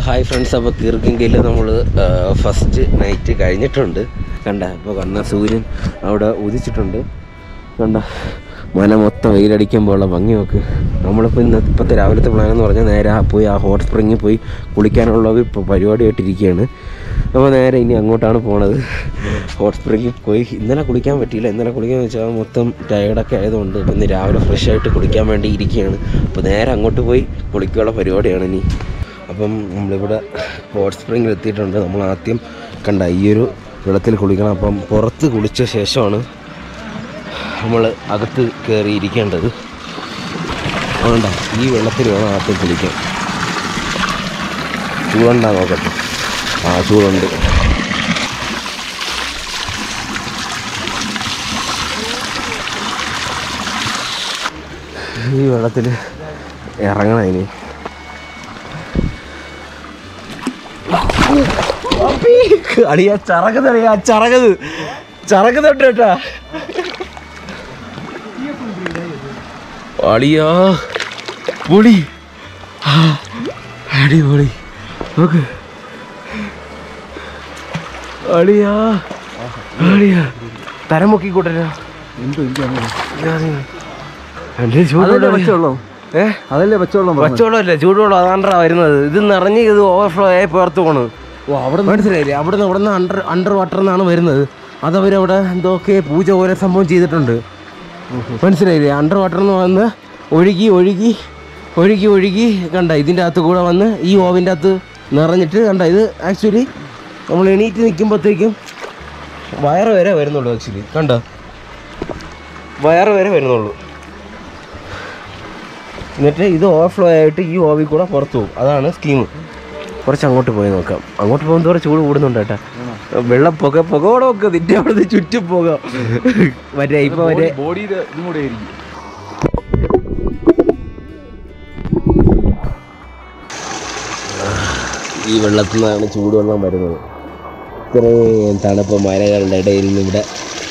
hi friends അപ്പോൾ കീർക്കിങ്കയിൽ നമ്മൾ first night കഴിഞ്ഞിട്ടുണ്ട് കണ്ട ഇപ്പോൾ കണ്ട സൂര്യൻ അവിടെ ഉദിച്ചിട്ടുണ്ട് കണ്ട മല മൊത്തം വെയിലടിക്കുമ്പോൾ ഉള്ള ഭംഗി നോക്ക് നമ്മളിപ്പോൾ ഇന്ന് ഇപ്പോഴത്തെ രാവിലത്തെ പ്ലാൻ എന്ന് പറഞ്ഞാൽ നേരെ ആ പോയി ആ ഹോട്ട് സ്പ്രിങ്ങിൽ പോയി കുളിക്കാനുള്ള ഇപ്പോൾ പരിപാടിയായിട്ടിരിക്കുകയാണ് അപ്പോൾ നേരെ ഇനി അങ്ങോട്ടാണ് പോണത് ഹോട്ട് സ്പ്രിങ്ങിൽ പോയി ഇന്നലെ കുളിക്കാൻ പറ്റിയില്ല ഇന്നലെ കുളിക്കാൻ വെച്ചാൽ മൊത്തം ടയർഡൊക്കെ ആയതുകൊണ്ട് ഇപ്പം ഇന്ന് രാവിലെ ഫ്രഷ് ആയിട്ട് കുളിക്കാൻ വേണ്ടി ഇരിക്കുകയാണ് അപ്പോൾ നേരെ അങ്ങോട്ട് പോയി കുളിക്കാനുള്ള പരിപാടിയാണ് ഇനി അപ്പം നമ്മളിവിടെ ഹോട്ട് സ്പ്രിങ്ങിൽ എത്തിയിട്ടുണ്ട് നമ്മൾ ആദ്യം കണ്ട ഈ ഒരു വെള്ളത്തിൽ കുളിക്കണം അപ്പം പുറത്ത് കുളിച്ച ശേഷമാണ് നമ്മൾ അകത്ത് കയറി ഇരിക്കേണ്ടത് അതുകൊണ്ട ഈ വെള്ളത്തിൽ വേണം ആദ്യം കുളിക്കാൻ ചൂടുണ്ടാ നോക്കട്ടെ ആ ചൂടുണ്ട് ഈ വെള്ളത്തിൽ ഇറങ്ങണം ഇനി അളിയാ ചറകത് അളിയാ ചറകത് ചറകതുണ്ട് കേട്ടാ അളിയാ പൊളി ആ, അടിപൊളി നോക്ക് അളിയാ അളിയാ തരം മുക്കി കൂട്ടരാ എന്റെ ചൂടുവെള്ളം പച്ചവെള്ളം ഏ അതല്ലേ പച്ചവെള്ളം പച്ചവെള്ളമല്ല ചൂടുവെള്ളം അതാണ്ടാ വരുന്നത് ഇത് നിറഞ്ഞ് ഇത് ഓവർഫ്ലോ ആയി പുറത്ത് പോണ് ഓ അവിടെ മനസ്സിലായില്ലേ അവിടുന്ന് അവിടുന്ന് അണ്ടർ അണ്ടർ വാട്ടർ എന്നാണ് വരുന്നത് അതവരവിടെ എന്തൊക്കെ പൂജ പോലെ സംഭവം ചെയ്തിട്ടുണ്ട് മനസ്സിലായില്ലേ അണ്ടർ വാട്ടർ എന്ന് വന്ന് ഒഴുകി ഒഴുകി ഒഴുകി ഒഴുകി കണ്ട ഇതിൻ്റെ അകത്ത് കൂടെ വന്ന് ഈ ഓവിൻ്റെ അകത്ത് നിറഞ്ഞിട്ട് കണ്ട ഇത് ആക്ച്വലി നമ്മൾ എണീറ്റ് നിൽക്കുമ്പോഴത്തേക്കും വയറ് വരെ വരുന്നുള്ളൂ ആക്ച്വലി കണ്ട വയറ് വരെ വരുന്നുള്ളൂ എന്നിട്ട് ഇത് ഓവർഫ്ലോ ആയിട്ട് ഈ ഓവിൽ കൂടെ പുറത്തു പോകും അതാണ് സ്കീം കുറച്ച് അങ്ങോട്ട് പോയി നോക്കാം അങ്ങോട്ട് പോകുന്നതോടെ ചൂട് കൂടുന്നുണ്ട് കേട്ടാ വെള്ളം പുക പുകയോടെ ഒക്കെ നിന്റെ അവിടുന്ന് ചുറ്റും പോകാം മറ്റേ ഇപ്പൊ മറ്റേ ബോഡിയുടെ ഇതും കൂടെ ആയിരിക്കും ഈ വെള്ളത്തിൽ നിന്നാണ് ചൂടുവെള്ളം വരുന്നത് ഇത്രയും തണുപ്പ് മലകളുടെ ഇടയിൽ നിന്ന് ഇവിടെ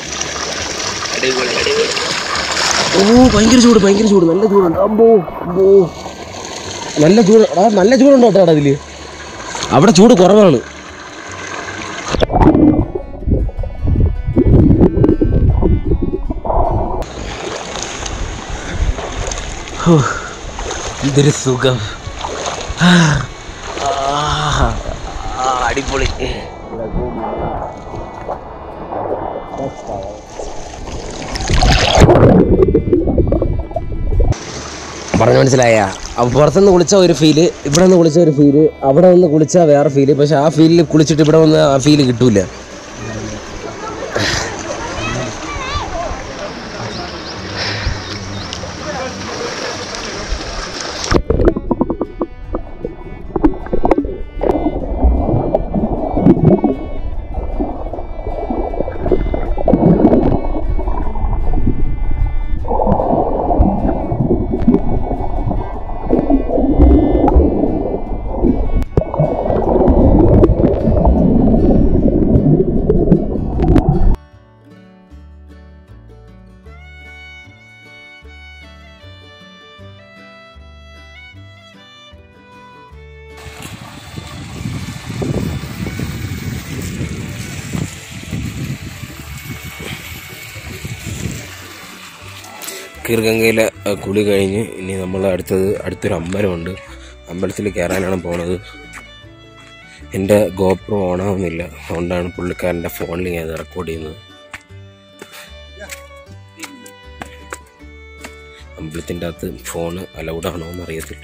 ഓ ഭയങ്കര ചൂട് ഭയങ്കര ചൂട് നല്ല ചൂടുണ്ട് അമ്പോ അമ്പോ നല്ല ചൂട് ആ നല്ല ചൂടുണ്ട് കേട്ടോ അവിടെ അതില് അവിടെ ചൂട് കുറവാണ് ഹോ, എന്തൊരു സുഖം ആ, ആ, അടിപൊളി പറഞ്ഞു മനസ്സിലായ അപ്പോൾ പുറത്തുനിന്ന് കുളിച്ച ഒരു ഫീല് ഇവിടെ നിന്ന് കുളിച്ച ഒരു ഫീല് അവിടെ നിന്ന് കുളിച്ച വേറെ ഫീല് പക്ഷെ ആ ഫീലിൽ കുളിച്ചിട്ട് ഇവിടെ വന്ന് ആ ഫീല് കിട്ടൂല കീർഗംഗയിലെ അഹ്, കുളി കഴിഞ്ഞ് ഇനി നമ്മൾ അടുത്തത് അടുത്തൊരു അമ്പലമുണ്ട് അമ്പലത്തിൽ കയറാനാണ് പോണത് എൻ്റെ ഗോപ്രോ ഓണാവുന്നില്ല അതുകൊണ്ടാണ് പുള്ളിക്കാരൻ്റെ ഫോണിൽ ഞാൻ ഇത് റെക്കോർഡ് ചെയ്യുന്നത് അമ്പലത്തിൻ്റെ അകത്ത് ഫോണ് അലൗഡ് ആണോ എന്ന് അറിയത്തില്ല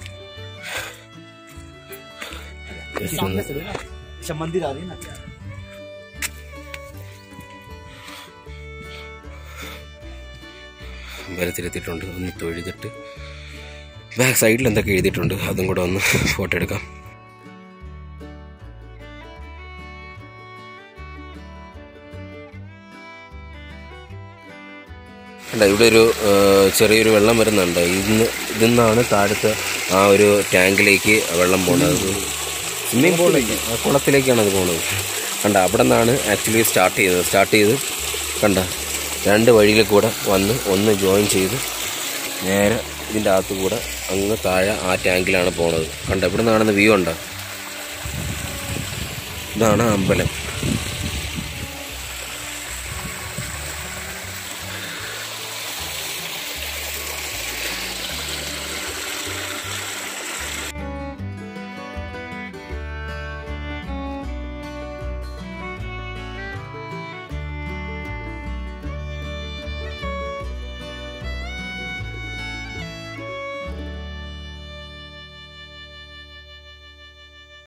Just ഒന്ന് मंदिर आ रही है ना അമ്പലത്തിലെത്തിയിട്ടുണ്ട് ഒന്ന് തൊഴുതിട്ട് ബാക്ക് സൈഡിൽ എന്തൊക്കെ എഴുതിയിട്ടുണ്ട് അതും കൂടെ ഒന്ന് ഫോട്ടോ എടുക്കാം അല്ല ഇവിടെ ഒരു ആ, ചെറിയൊരു വെള്ളം വരുന്നുണ്ട് ഇന്ന് ഇതിന്നാണ് താഴത്തെ ആ ഒരു ടാങ്കിലേക്ക് വെള്ളം പോകുന്നത് സ്വിമ്മിംഗ് പൂളിലേക്ക് ആ കുളത്തിലേക്കാണ് അത് പോകുന്നത് കണ്ട അവിടെ നിന്നാണ് ആക്ച്വലി സ്റ്റാർട്ട് ചെയ്തത് സ്റ്റാർട്ട് ചെയ്ത് കണ്ട രണ്ട് വഴിയിൽ കൂടെ വന്ന് ഒന്ന് ജോയിൻ ചെയ്ത് നേരെ ഇതിൻ്റെ അകത്ത് കൂടെ അങ്ങ് താഴെ ആ ടാങ്കിലാണ് പോണത് കണ്ട ഇവിടെ നിന്നാണെന്ന് വ്യൂ ഉണ്ടോ ഇതാണ് അമ്പലം